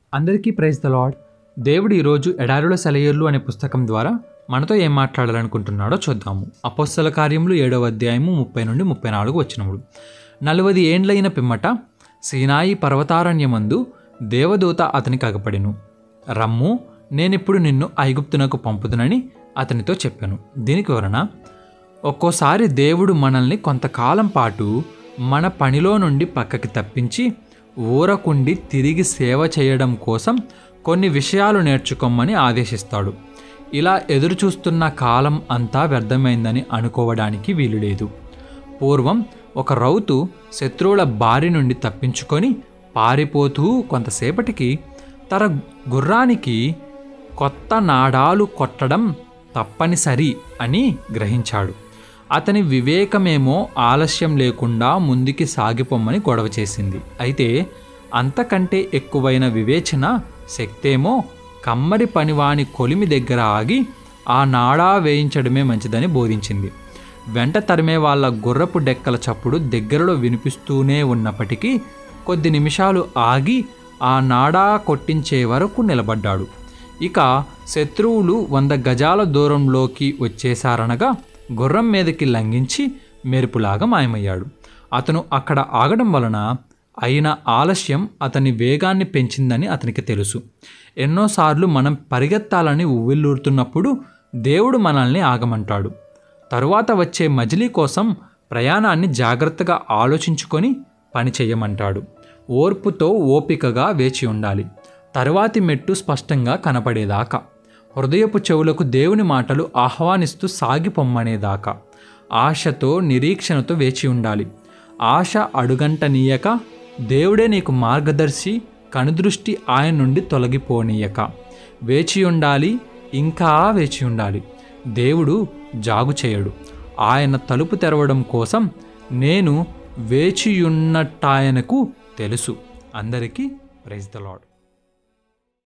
అందరికీ praise the lord దేవుడు ఈరోజు ఎడారుల సెలయేర్లు అనే పుస్తకం ద్వారా మనతో ఏం మాట్లాడాలనుకుంటున్నాడో చూద్దాము అపోస్తల కార్యములు ఏడవ అధ్యాయము ముప్పై నుండి ముప్పై నాలుగు వచ్చినప్పుడు నలవది ఏండ్లైన పిమ్మట సీనాయి పర్వతారణ్యమందు దేవదూత అతనికి అగపడెను రమ్ము నేనిప్పుడు నిన్ను ఐగుప్తునకు పంపుదునని అతనితో చెప్పాను దీనికి వివరణ ఒక్కోసారి దేవుడు మనల్ని కొంతకాలం పాటు మన పనిలో నుండి పక్కకి తప్పించి ఊరకుండి తిరిగి సేవ చేయడం కోసం కొన్ని విషయాలు నేర్చుకోమని ఆదేశిస్తాడు ఇలా ఎదురు చూస్తున్న కాలం అంతా వ్యర్థమైందని అనుకోవడానికి వీలు లేదు పూర్వం ఒక రౌతు శత్రువుల బారి నుండి తప్పించుకొని పారిపోతూ కొంతసేపటికి తన గుర్రానికి కొత్త నాడాలు కొట్టడం తప్పనిసరి అని గ్రహించాడు అతని వివేకమేమో ఆలస్యం లేకుండా ముందుకి సాగిపోమ్మని గొడవ చేసింది అయితే అంతకంటే ఎక్కువైన వివేచన శక్తేమో కమ్మరి పనివాని కొలిమి దగ్గర ఆగి ఆ నాడా వేయించడమే మంచిదని బోధించింది వెంట తరిమే వాళ్ళ గుర్రపు డెక్కల చప్పుడు దగ్గరలో వినిపిస్తూనే ఉన్నప్పటికీ కొద్ది నిమిషాలు ఆగి ఆ నాడా కొట్టించే వరకు నిలబడ్డాడు ఇక శత్రువులు వంద గజాల దూరంలోకి వచ్చేశారనగా గుర్రం మీదకి లంఘించి మెరుపులాగా మాయమయ్యాడు అతను అక్కడ ఆగడం వలన అయిన ఆలస్యం అతని వేగాన్ని పెంచిందని అతనికి తెలుసు ఎన్నోసార్లు మనం పరిగెత్తాలని ఉవ్విల్లూరుతున్నప్పుడు దేవుడు మనల్ని ఆగమంటాడు తరువాత వచ్చే మజిలీ కోసం ప్రయాణాన్ని జాగ్రత్తగా ఆలోచించుకొని పని చేయమంటాడు ఓర్పుతో ఓపికగా వేచి ఉండాలి తరువాతి మెట్టు స్పష్టంగా కనపడేదాకా హృదయపు చెవులకు దేవుని మాటలు ఆహ్వానిస్తూ సాగిపొమ్మనేదాకా ఆశతో నిరీక్షణతో వేచి ఉండాలి ఆశ అడుగంటనీయక దేవుడే నీకు మార్గదర్శి కనుదృష్టి ఆయన నుండి తొలగిపోనీయక వేచి ఉండాలి ఇంకా వేచి ఉండాలి దేవుడు జాగు చేయడు ఆయన తలుపు తెరవడం కోసం నేను వేచియున్నట్టాయనకు తెలుసు అందరికీ ప్రైజ్ ద లాడ్